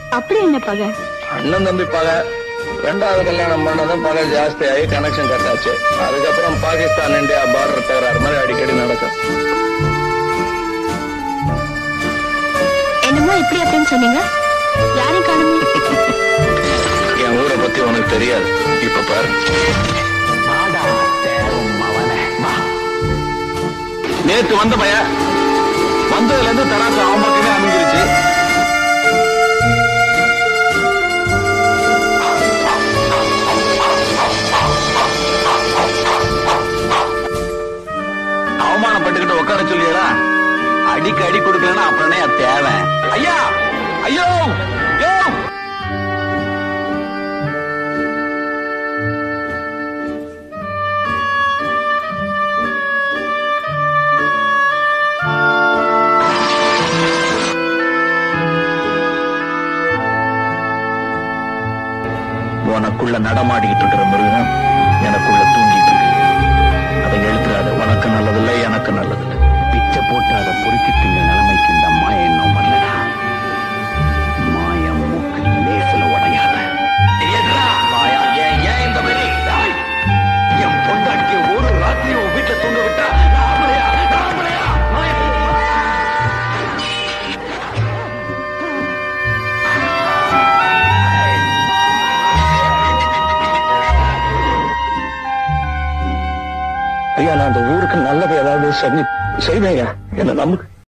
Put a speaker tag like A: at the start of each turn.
A: அப்படி என்ன பகை
B: அண்ணன் தம்பி பகை ரெண்டாவது கல்யாணம் பண்ணதும் பகை ஜாஸ்தி ஆகி கனெக்ஷன் கட் ஆச்சு அதுக்கப்புறம் பாகிஸ்தான் இந்தியா பார்டர் தகராறு மாதிரி அடிக்கடி நடக்கும்
A: என்னமோ இப்படி அப்படின்னு சொன்னீங்க யாரையும் காணுமே
B: என் ஊரை பத்தி உனக்கு தெரியாது இப்ப பாரு நேத்து வந்த பைய வந்ததுல இருந்து தராசு அவன் பக்கமே அமைஞ்சிருச்சு அவமானப்பட்டுக்கிட்டு உட்கார சொல்லியடா அடிக்கு அடி கொடுக்கலன்னா அப்புறமே அது தேவை ஐயா ஐயோ யோ உனக்குள்ள நடமாடிக்கிட்டு இருக்கிற மிருகம் எனக்குள்ள தூங்கிட்டு இருக்கு அதை எழுத்துறாத உனக்கு நல்லதில்லை எனக்கு நல்லதில்லை பிச்சை போட்டு அதை பொறுக்கி திங்க நிலைமைக்கு இந்த மாய இன்னும் வரலடா மாயம் மூக்கு லேசில உடையாத ஏன் இந்த மாதிரி டேய், என் பொண்டாட்டிய ஒரு ராத்திரி உன் வீட்டுல தூங்க விட்டா நாமளையா நாமளையா ஐயா நான் அந்த ஊருக்கு நல்லது ஏதாவது செஞ்சு செய்வேன் என்ன நம்பு